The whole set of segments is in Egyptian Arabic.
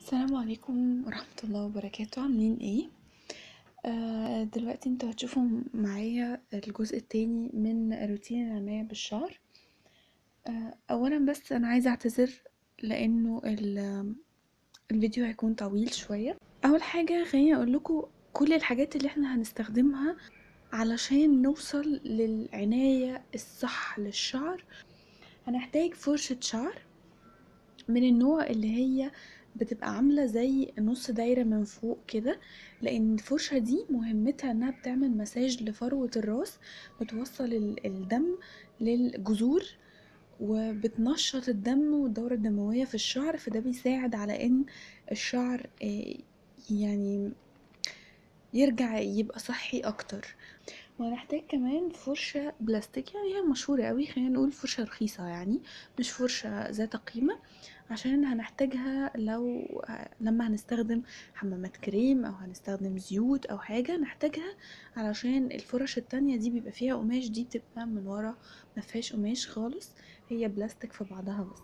السلام عليكم ورحمة الله وبركاته عاملين ايه آه دلوقتي انتوا هتشوفوا معايا الجزء التاني من روتين العناية بالشعر آه اولا بس انا عايزة اعتذر لانه ال- الفيديو هيكون طويل شوية اول حاجة خليني اقول لكم كل الحاجات اللي احنا هنستخدمها علشان نوصل للعناية الصح للشعر هنحتاج فرشة شعر من النوع اللي هي بتبقى عاملة زي نص دايرة من فوق كده لأن الفرشة دي مهمتها إنها بتعمل مساج لفروة الراس بتوصل ال- الدم للجذور وبتنشط الدم والدورة الدموية في الشعر فده بيساعد على إن الشعر آه، يعني يرجع يبقى صحي أكتر وهنحتاج كمان فرشة بلاستيك يعني هي مشهورة قوي خلينا نقول فرشة رخيصة يعني مش فرشة ذات قيمة عشان هنحتاجها لو لما هنستخدم حمامات كريم او هنستخدم زيوت او حاجة نحتاجها علشان الفرش التانية دي بيبقى فيها قماش دي بتبقى من ورا مفيهاش قماش خالص هي بلاستيك في بعضها بس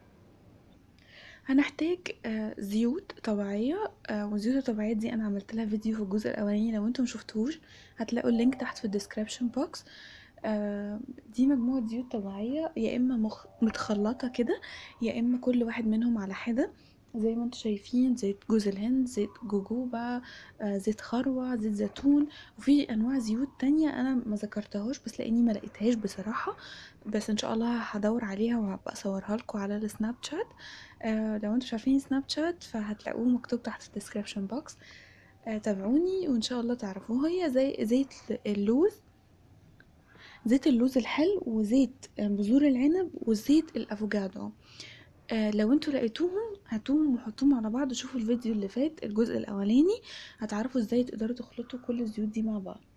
هنحتاج آه، زيوت طبيعية آه، والزيوت الطبيعية دي انا عملت لها فيديو في الجزء الاولاني لو انتم مشفتوش هتلاقوا اللينك تحت في الديسكريبشن بوكس آه، دي مجموعة زيوت طبيعية يا اما مخ... متخلطة كده يا اما كل واحد منهم على حدة زي ما انتم شايفين زيت جوز الهند زيت جوجوبا آه، زيت خروع زيت زيتون وفي انواع زيوت تانية انا ما ذكرتهاش بس لاني ما لقيتهاش بصراحة بس ان شاء الله هدور عليها وهبقى اصورها لكم على السناب شات آه، لو انتم مش عارفين سناب شات فهتلاقوه مكتوب تحت في الديسكريبشن بوكس آه، تابعوني وان شاء الله تعرفوه هي زي زيت اللوز زيت اللوز الحلو وزيت بذور العنب وزيت الافوكادو آه لو انتوا لقيتوهم هاتوهم وحطوهم على بعض وشوفوا الفيديو اللي فات الجزء الاولاني هتعرفوا ازاي تقدروا تخلطوا كل الزيوت دي مع بعض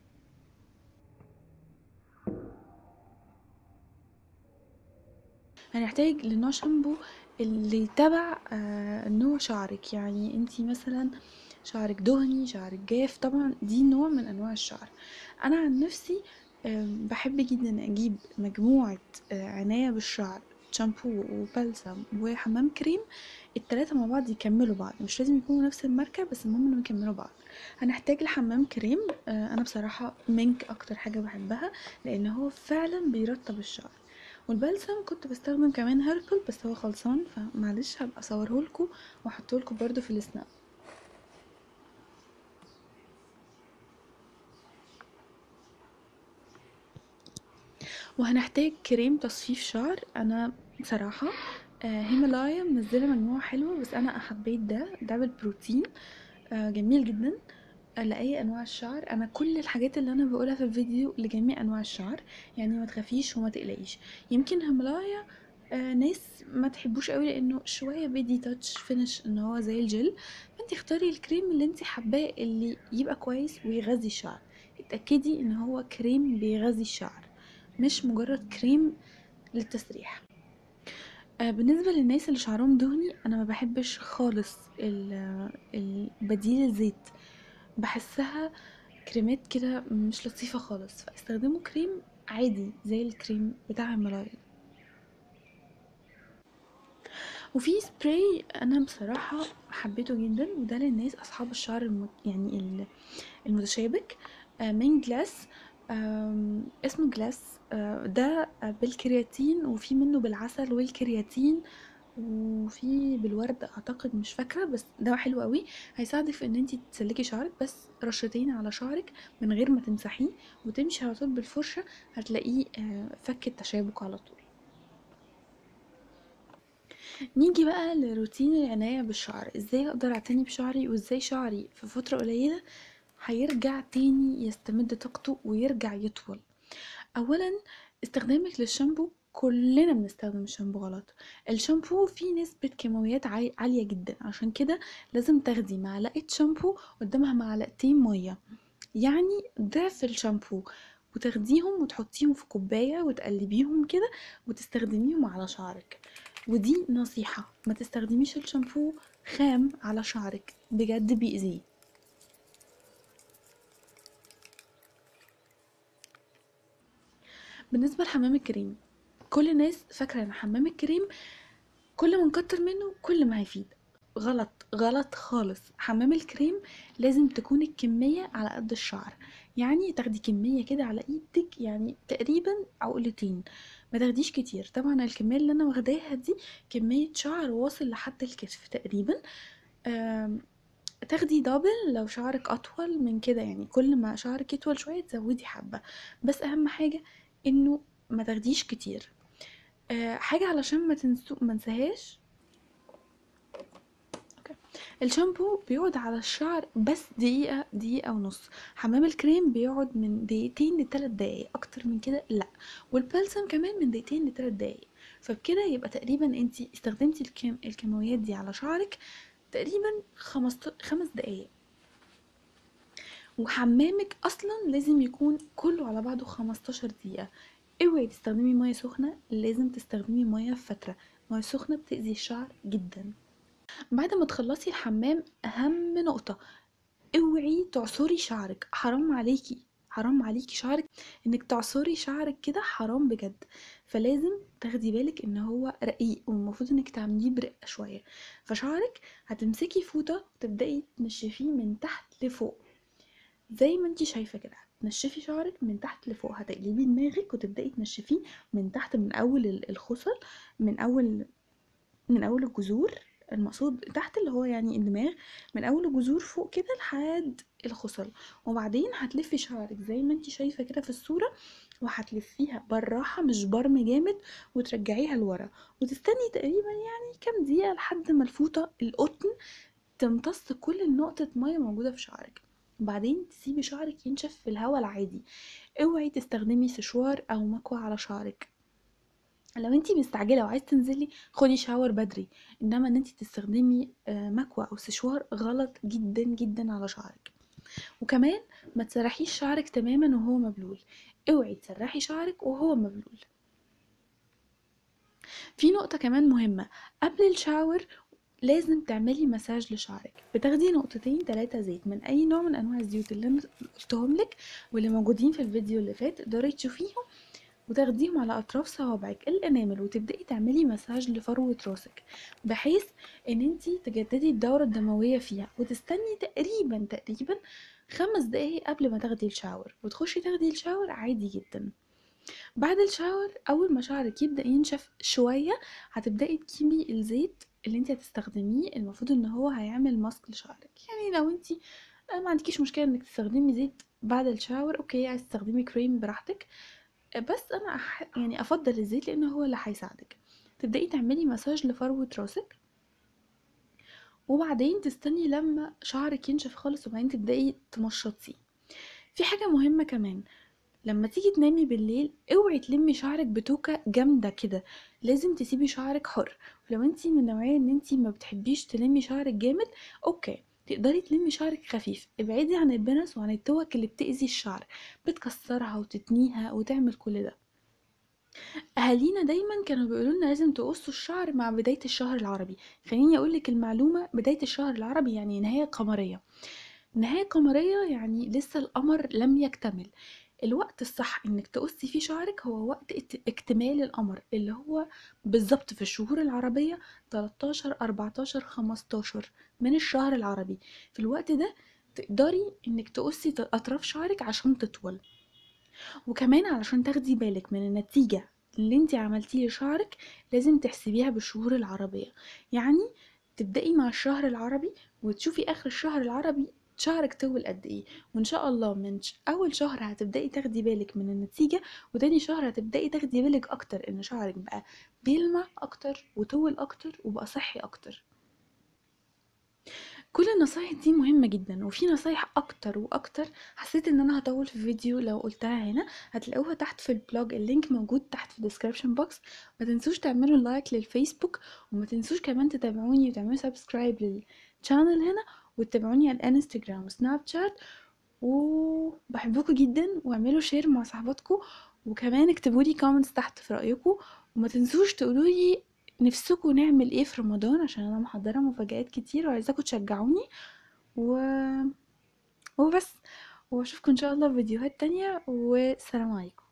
هنحتاج لنوع شامبو اللي تبع آه نوع شعرك يعني انتي مثلا شعرك دهني شعرك جاف طبعا دي نوع من انواع الشعر انا عن نفسي آم، بحب جدا اجيب مجموعة آه، عناية بالشعر شامبو وبلسم وحمام كريم التلاتة مع بعض يكملوا بعض مش لازم يكونوا نفس الماركة بس المهم انهم يكملوا بعض هنحتاج الحمام كريم آه، انا بصراحة مينك اكتر حاجة بحبها لان هو فعلا بيرطب الشعر والبلسم كنت بستخدم كمان هيربل بس هو خلصان فمعلش هبقى اصورهولكوا واحطهولكوا برضو في السناب وهنحتاج كريم تصفيف شعر انا بصراحة آه، هيمالايا منزلة مجموعة حلوة بس انا حبيت ده ده بالبروتين آه، جميل جدا آه، لأي انواع الشعر انا كل الحاجات اللي انا بقولها في الفيديو لجميع انواع الشعر يعني ما تخافيش وما تقلقيش يمكن هيمالايا آه، ناس ما تحبوش قوي لانه شويه بيدي تاتش فينش ان هو زي الجل فانت اختاري الكريم اللي انت حباه اللي يبقى كويس ويغذي الشعر اتاكدي ان هو كريم بيغذي الشعر مش مجرد كريم للتسريح آه، بالنسبة للناس اللي شعرهم دهني أنا ما بحبش خالص ال- البديل الزيت بحسها كريمات كده مش لطيفة خالص فاستخدموا كريم عادي زي الكريم بتاع هيمالايا وفي سبراي انا بصراحة حبيته جدا وده للناس اصحاب الشعر المت... يعني ال- المتشابك آه، من جلاس آم، اسمه جلاس آه، ده آه، بالكرياتين وفي منه بالعسل والكرياتين وفي بالورد اعتقد مش فاكره بس ده حلو قوي هيساعدك في ان انت تسلكي شعرك بس رشتين على شعرك من غير ما تمسحيه وتمشي على طول بالفرشه هتلاقيه آه، فك التشابك على طول نيجي بقى لروتين العناية بالشعر ازاي اقدر اعتني بشعري وازاي شعري في فترة قليلة هيرجع تاني يستمد طاقته ويرجع يطول اولا استخدامك للشامبو كلنا بنستخدم الشامبو غلط الشامبو فيه نسبة كيماويات عالي- عالية جدا عشان كده لازم تاخدي معلقة شامبو قدامها معلقتين مية يعني ضعف الشامبو وتاخديهم وتحطيهم في كوباية وتقلبيهم كده وتستخدميهم على شعرك ودي نصيحة ما تستخدميش الشامبو خام على شعرك بجد بيأذيه بالنسبة لحمام الكريم كل الناس فاكرة ان حمام الكريم كل ما نكتر منه كل ما هيفيد غلط غلط خالص حمام الكريم لازم تكون الكمية على قد الشعر يعني تاخدي كمية كده على ايدك يعني تقريبا عقلتين ما تاخديش كتير طبعا الكمية اللي انا واخداها دي كمية شعر واصل لحد الكتف تقريبا آم، تاخدي دبل لو شعرك اطول من كده يعني كل ما شعرك يطول شوية تزودي حبة بس اهم حاجة انه ما تاخديش كتير آه، حاجة علشان ما تنسو ما نساهاش أوكي. الشامبو بيقعد على الشعر بس دقيقة دقيقة ونص حمام الكريم بيقعد من دقيقتين لتلات دقايق اكتر من كده لا والبلسم كمان من دقيقتين لتلات دقايق فبكده يبقى تقريبا انتي استخدمتي الكيم... الكيماويات دي على شعرك تقريبا خمست... خمس دقايق وحمامك اصلا لازم يكون كله على بعضه 15 دقيقة اوعي تستخدمي مية سخنة لازم تستخدمي مية فترة مية سخنة بتأذي الشعر جدا بعد ما تخلصي الحمام اهم نقطة اوعي تعصري شعرك حرام عليكي حرام عليكي شعرك انك تعصري شعرك كده حرام بجد فلازم تاخدي بالك ان هو رقيق والمفروض انك تعمليه برقة شوية فشعرك هتمسكي فوطة وتبدأي تنشفيه من تحت لفوق زي ما انتي شايفة كده تنشفي شعرك من تحت لفوق هتقلبي دماغك وتبدأي تنشفيه من تحت من اول ال- الخصل من اول من اول الجذور المقصود تحت اللي هو يعني الدماغ من اول الجذور فوق كده لحد الخصل وبعدين هتلفي شعرك زي ما انتي شايفة كده في الصورة وهتلفيها بالراحة مش برم جامد وترجعيها لورا وتستني تقريبا يعني كام دقيقة لحد ما الفوطة القطن تمتص كل نقطة مية موجودة في شعرك وبعدين تسيبي شعرك ينشف في الهواء العادي اوعي تستخدمي سشوار او مكوى على شعرك لو انتي مستعجله وعايز تنزلي خدي شاور بدري انما ان انتي تستخدمي آه، مكوى او سشوار غلط جدا جدا على شعرك وكمان ما تسرحيش شعرك تماما وهو مبلول اوعي تسرحي شعرك وهو مبلول في نقطة كمان مهمة قبل الشاور لازم تعملي مساج لشعرك بتاخدي نقطتين تلاتة زيت من اي نوع من انواع الزيوت اللي انا قلتهم لك واللي موجودين في الفيديو اللي فات تقدري تشوفيهم وتاخديهم على اطراف صوابعك الانامل وتبداي تعملي مساج لفروه راسك بحيث ان انتي تجددي الدوره الدمويه فيها وتستني تقريبا تقريبا خمس دقايق قبل ما تاخدي الشاور وتخشي تاخدي الشاور عادي جدا بعد الشاور اول ما شعرك يبدا ينشف شويه هتبداي تجيبي الزيت اللي انت هتستخدميه المفروض ان هو هيعمل ماسك لشعرك يعني لو انت ما عندكيش مشكله انك تستخدمي زيت بعد الشاور اوكي عايز تستخدمي كريم براحتك بس انا أح... يعني افضل الزيت لانه هو اللي هيساعدك تبداي تعملي مساج لفروه راسك وبعدين تستني لما شعرك ينشف خالص وبعدين تبداي تمشطيه في حاجه مهمه كمان لما تيجي تنامي بالليل اوعي تلمي شعرك بتوكة جامدة كده لازم تسيبي شعرك حر ولو انتي من النوعية ان انتي ما بتحبيش تلمي شعرك جامد اوكي تقدري تلمي شعرك خفيف ابعدي عن البنس وعن التوك اللي بتأذي الشعر بتكسرها وتتنيها وتعمل كل ده اهالينا دايما كانوا بيقولوا لنا لازم تقصوا الشعر مع بداية الشهر العربي خليني اقول لك المعلومة بداية الشهر العربي يعني نهاية قمرية نهاية قمرية يعني لسه القمر لم يكتمل الوقت الصح انك تقصي فيه شعرك هو وقت اكت- اكتمال القمر اللي هو بالظبط في الشهور العربية 13 14 15 من الشهر العربي في الوقت ده تقدري انك تقصي ت- اطراف شعرك عشان تطول وكمان علشان تاخدي بالك من النتيجة اللي انت عملتيه لشعرك لازم تحسبيها بالشهور العربية يعني تبدأي مع الشهر العربي وتشوفي اخر الشهر العربي شعرك طول قد ايه وان شاء الله من ش- اول شهر هتبدأي تاخدي بالك من النتيجة وتاني شهر هتبدأي تاخدي بالك اكتر ان شعرك بقى بيلمع اكتر وطول اكتر وبقى صحي اكتر كل النصايح دي مهمة جدا وفي نصايح اكتر واكتر حسيت ان انا هطول في فيديو لو قلتها هنا هتلاقوها تحت في البلوج اللينك موجود تحت في الديسكريبشن بوكس ما تنسوش تعملوا لايك للفيسبوك وما تنسوش كمان تتابعوني وتعملوا سبسكرايب للشانل هنا وتتابعوني على الانستجرام وسناب شات وبحبكم جدا واعملوا شير مع صحباتكم وكمان اكتبوا لي كومنتس تحت في رايكم وما تنسوش تقولوا لي نفسكم نعمل ايه في رمضان عشان انا محضره مفاجآت كتير وعايزاكم تشجعوني و... وبس واشوفكم ان شاء الله في فيديوهات تانية والسلام عليكم